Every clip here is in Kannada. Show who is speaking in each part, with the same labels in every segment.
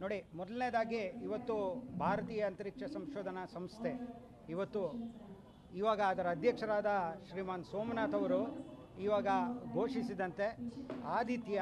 Speaker 1: ನೋಡಿ ಮೊದಲನೇದಾಗಿ ಇವತ್ತು ಭಾರತೀಯ ಅಂತರಿಕ್ಷ ಸಂಶೋಧನಾ ಸಂಸ್ಥೆ ಇವತ್ತು ಇವಾಗ ಅದರ ಅಧ್ಯಕ್ಷರಾದ ಶ್ರೀಮಾನ್ ಸೋಮನಾಥ್ ಅವರು ಇವಾಗ ಘೋಷಿಸಿದಂತೆ ಆದಿತ್ಯ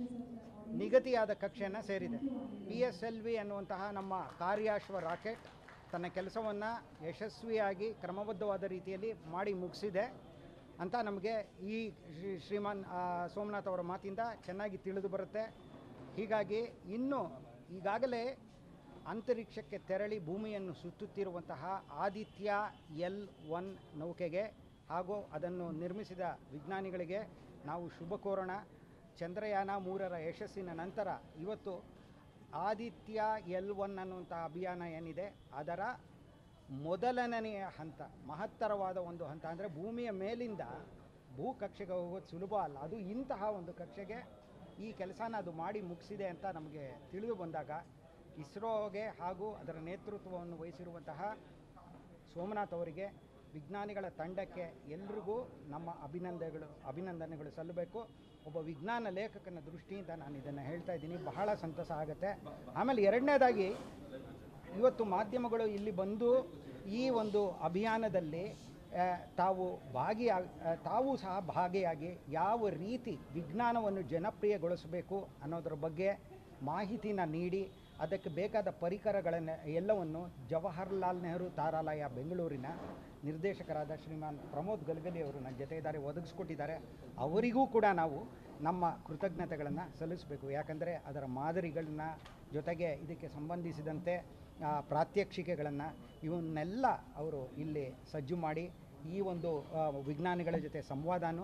Speaker 1: ನಿಗದಿಯಾದ ಕಕ್ಷೆಯನ್ನು ಸೇರಿದೆ ಪಿ ಎಸ್ ಎಲ್ ವಿ ಅನ್ನುವಂತಹ ನಮ್ಮ ಕಾರ್ಯಾಶ್ವ ರಾಕೆಟ್ ತನ್ನ ಕೆಲಸವನ್ನು ಯಶಸ್ವಿಯಾಗಿ ಕ್ರಮಬದ್ಧವಾದ ರೀತಿಯಲ್ಲಿ ಮಾಡಿ ಮುಗಿಸಿದೆ ಅಂತ ನಮಗೆ ಈ ಶ್ರೀ ಶ್ರೀಮಾನ್ ಆ, ಸೋಮನಾಥ್ ಅವರ ಮಾತಿಂದ ಚೆನ್ನಾಗಿ ತಿಳಿದು ಬರುತ್ತೆ ಹೀಗಾಗಿ ಇನ್ನು ಈಗಾಗಲೇ ಅಂತರಿಕ್ಷಕ್ಕೆ ತೆರಳಿ ಭೂಮಿಯನ್ನು ಸುತ್ತುತ್ತಿರುವಂತಹ ಆದಿತ್ಯ ಎಲ್ ಒನ್ ನೌಕೆಗೆ ಹಾಗೂ ಅದನ್ನು ನಿರ್ಮಿಸಿದ ವಿಜ್ಞಾನಿಗಳಿಗೆ ನಾವು ಶುಭ ಕೋರೋಣ ಚಂದ್ರಯಾನ ಮೂರರ ಯಶಸ್ಸಿನ ನಂತರ ಇವತ್ತು ಆದಿತ್ಯ ಎಲ್ ಒನ್ ಅನ್ನುವಂಥ ಅಭಿಯಾನ ಏನಿದೆ ಅದರ ಮೊದಲನೆಯ ಹಂತ ಮಹತ್ತರವಾದ ಒಂದು ಹಂತ ಅಂದರೆ ಭೂಮಿಯ ಮೇಲಿಂದ ಭೂ ಕಕ್ಷೆಗೆ ಹೋಗೋದು ಸುಲಭ ಅಲ್ಲ ಅದು ಇಂತಹ ಒಂದು ಕಕ್ಷೆಗೆ ಈ ಕೆಲಸನ ಅದು ಮಾಡಿ ಮುಗಿಸಿದೆ ಅಂತ ನಮಗೆ ತಿಳಿದು ಬಂದಾಗ ಇಸ್ರೋಗೆ ಹಾಗೂ ಅದರ ನೇತೃತ್ವವನ್ನು ವಹಿಸಿರುವಂತಹ ಸೋಮನಾಥ್ ಅವರಿಗೆ ವಿಜ್ಞಾನಿಗಳ ತಂಡಕ್ಕೆ ಎಲ್ರಿಗೂ ನಮ್ಮ ಅಭಿನಂದನೆಗಳು ಅಭಿನಂದನೆಗಳು ಸಲ್ಲಬೇಕು ಒಬ್ಬ ವಿಜ್ಞಾನ ಲೇಖಕನ ದೃಷ್ಟಿಯಿಂದ ನಾನು ಇದನ್ನು ಹೇಳ್ತಾ ಇದ್ದೀನಿ ಬಹಳ ಸಂತಸ ಆಗುತ್ತೆ ಆಮೇಲೆ ಎರಡನೇದಾಗಿ ಇವತ್ತು ಮಾಧ್ಯಮಗಳು ಇಲ್ಲಿ ಬಂದು ಈ ಒಂದು ಅಭಿಯಾನದಲ್ಲಿ ಆ, ತಾವು ಭಾಗಿಯಾಗಿ ತಾವು ಸಹ ಭಾಗಿಯಾಗಿ ಯಾವ ರೀತಿ ವಿಜ್ಞಾನವನ್ನು ಜನಪ್ರಿಯಗೊಳಿಸಬೇಕು ಅನ್ನೋದರ ಬಗ್ಗೆ ಮಾಹಿತಿನ ನೀಡಿ ಅದಕ್ಕೆ ಬೇಕಾದ ಪರಿಕರಗಳನ್ನು ಎಲ್ಲವನ್ನು ಜವಾಹರ್ಲಾಲ್ ನೆಹರು ತಾರಾಲಯ ಬೆಂಗಳೂರಿನ ನಿರ್ದೇಶಕರಾದ ಶ್ರೀಮಾನ್ ಪ್ರಮೋದ್ ಗಲ್ಗಲಿ ಅವರು ನನ್ನ ಜೊತೆ ಇದ್ದಾರೆ ಒದಗಿಸ್ಕೊಟ್ಟಿದ್ದಾರೆ ಅವರಿಗೂ ಕೂಡ ನಾವು ನಮ್ಮ ಕೃತಜ್ಞತೆಗಳನ್ನು ಸಲ್ಲಿಸಬೇಕು ಯಾಕಂದರೆ ಅದರ ಮಾದರಿಗಳನ್ನ ಜೊತೆಗೆ ಇದಕ್ಕೆ ಸಂಬಂಧಿಸಿದಂತೆ ಆ, ಪ್ರಾತ್ಯಕ್ಷಿಕೆಗಳನ್ನು ಇವನ್ನೆಲ್ಲ ಅವರು ಇಲ್ಲಿ ಸಜ್ಜು ಮಾಡಿ ಈ ಒಂದು ಆ, ವಿಜ್ಞಾನಿಗಳ ಜೊತೆ ಸಂವಾದನೂ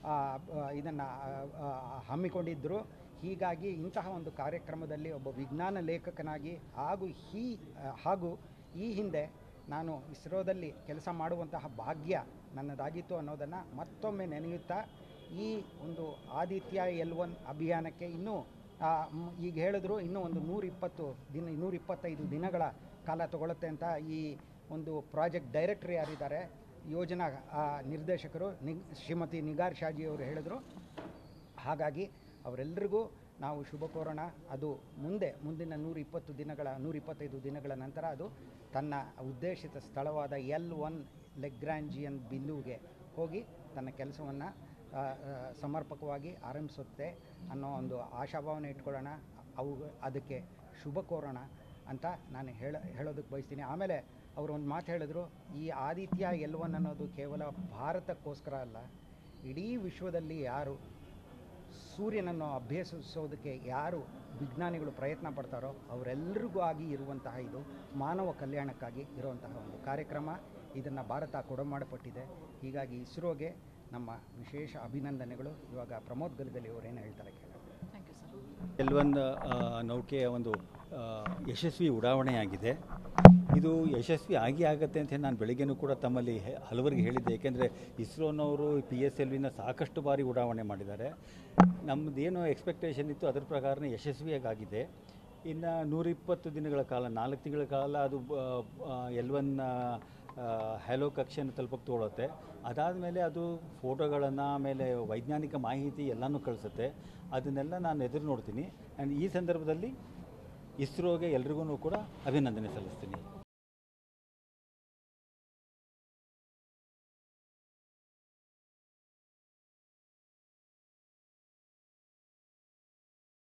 Speaker 1: ಇದನ್ನು ಹಮ್ಮಿಕೊಂಡಿದ್ದರು ಹೀಗಾಗಿ ಇಂತಹ ಒಂದು ಕಾರ್ಯಕ್ರಮದಲ್ಲಿ ಒಬ್ಬ ವಿಜ್ಞಾನ ಲೇಖಕನಾಗಿ ಹಾಗೂ ಈ ಆ, ಹಾಗೂ ಈ ಹಿಂದೆ ನಾನು ಇಸ್ರೋದಲ್ಲಿ ಕೆಲಸ ಮಾಡುವಂತಹ ಭಾಗ್ಯ ನನ್ನದಾಗಿತ್ತು ಅನ್ನೋದನ್ನು ಮತ್ತೊಮ್ಮೆ ನೆನೆಯುತ್ತಾ ಈ ಒಂದು ಆದಿತ್ಯ ಎಲ್ ಒನ್ ಅಭಿಯಾನಕ್ಕೆ ಇನ್ನೂ ಆ, ಮ್, ಈಗ ಹೇಳಿದ್ರು ಇನ್ನೂ ಒಂದು ನೂರಿಪ್ಪತ್ತು ದಿನ ನೂರಿಪ್ಪತ್ತೈದು ದಿನಗಳ ಕಾಲ ತಗೊಳುತ್ತೆ ಅಂತ ಈ ಒಂದು ಪ್ರಾಜೆಕ್ಟ್ ಡೈರೆಕ್ಟರ್ ಯಾರಿದ್ದಾರೆ ಯೋಜನಾ ಆ, ನಿರ್ದೇಶಕರು ನಿಗ್ ಶ್ರೀಮತಿ ನಿಗಾರ್ ಶಾಜಿ ಅವರು ಹೇಳಿದರು ಹಾಗಾಗಿ ಅವರೆಲ್ಲರಿಗೂ ನಾವು ಶುಭ ಕೋರೋಣ ಅದು ಮುಂದೆ ಮುಂದಿನ ನೂರ ಇಪ್ಪತ್ತು ದಿನಗಳ ನೂರ ಇಪ್ಪತ್ತೈದು ದಿನಗಳ ನಂತರ ಅದು ತನ್ನ ಉದ್ದೇಶಿತ ಸ್ಥಳವಾದ ಎಲ್ ಒನ್ ಲೆಗ್ರಾಂಜಿಯನ್ ಬಿಂದುವಿಗೆ ಹೋಗಿ ತನ್ನ ಕೆಲಸವನ್ನು ಸಮರ್ಪಕವಾಗಿ ಆರಂಭಿಸುತ್ತೆ ಅನ್ನೋ ಒಂದು ಆಶಾಭಾವನೆ ಇಟ್ಕೊಳ್ಳೋಣ ಅವು ಅದಕ್ಕೆ ಶುಭ ಕೋರೋಣ ಅಂತ ನಾನು ಹೇಳ ಹೇಳೋದಕ್ಕೆ ಬಯಸ್ತೀನಿ ಆಮೇಲೆ ಅವರು ಒಂದು ಮಾತು ಹೇಳಿದ್ರು ಈ ಆದಿತ್ಯ ಎಲ್ ಒನ್ ಅನ್ನೋದು ಕೇವಲ ಭಾರತಕ್ಕೋಸ್ಕರ ಅಲ್ಲ ಇಡೀ ವಿಶ್ವದಲ್ಲಿ ಯಾರು ಸೂರ್ಯನನ್ನು ಅಭ್ಯಸಿಸೋದಕ್ಕೆ ಯಾರು ವಿಜ್ಞಾನಿಗಳು ಪ್ರಯತ್ನ ಪಡ್ತಾರೋ ಅವರೆಲ್ಲರಿಗೂ ಆಗಿ ಇರುವಂತಹ ಇದು ಮಾನವ ಕಲ್ಯಾಣಕ್ಕಾಗಿ ಇರುವಂತಹ ಒಂದು ಕಾರ್ಯಕ್ರಮ ಇದನ್ನು ಭಾರತ ಕೊಡಮಾಡಪಟ್ಟಿದೆ ಹೀಗಾಗಿ ಇಸ್ರೋಗೆ ನಮ್ಮ ವಿಶೇಷ ಅಭಿನಂದನೆಗಳು ಇವಾಗ ಪ್ರಮೋದ್ ಗಲ್ಗಲಿ ಅವರು ಏನು ಹೇಳ್ತಾರೆ ಕೇಳೋಣ
Speaker 2: thank you sir
Speaker 3: L one ನೌಕೆಯ ಒಂದು ಆ, ಯಶಸ್ವಿ ಉಡಾವಣೆಯಾಗಿದೆ ಇದು ಯಶಸ್ವಿ ಆಗಿ ಆಗುತ್ತೆ ಅಂತ ನಾನು ಬೆಳಿಗ್ಗೆನೂ ಕೂಡ ತಮ್ಮಲ್ಲಿ ಹೆ- ಹಲವರಿಗೆ ಹೇಳಿದ್ದೆ ಏಕೆಂದರೆ ಇಸ್ರೋನವರು ಪಿ ಎಸ್ ಎಲ್ ವಿನ ಸಾಕಷ್ಟು ಬಾರಿ ಉಡಾವಣೆ ಮಾಡಿದ್ದಾರೆ ನಮ್ಮದೇನು ಎಕ್ಸ್ಪೆಕ್ಟೇಷನ್ ಇತ್ತು ಅದರ ಪ್ರಕಾರನೇ ಯಶಸ್ವಿಯಾಗಿ ಆಗಿದೆ ಇನ್ನು ನೂರಿಪ್ಪತ್ತು ದಿನಗಳ ಕಾಲ ನಾಲ್ಕು ತಿಂಗಳ ಕಾಲ ಅದು ಎಲ್ ಒನ್ ಹ್ಯಾಲೋ ಕಕ್ಷೆಯನ್ನು ತಲುಪಕ್ಕೆ ತೊಗೊಳುತ್ತೆ ಅದಾದಮೇಲೆ ಅದು ಫೋಟೋಗಳನ್ನು ಆಮೇಲೆ ವೈಜ್ಞಾನಿಕ ಮಾಹಿತಿ ಎಲ್ಲನೂ ಕಳಿಸುತ್ತೆ ಅದನ್ನೆಲ್ಲ ನಾನು ಎದುರು ನೋಡ್ತೀನಿ ಆ್ಯಂಡ್ ಈ ಸಂದರ್ಭದಲ್ಲಿ ಇಸ್ರೋಗೆ ಎಲ್ರಿಗೂ ಕೂಡ ಅಭಿನಂದನೆ ಸಲ್ಲಿಸ್ತೀನಿ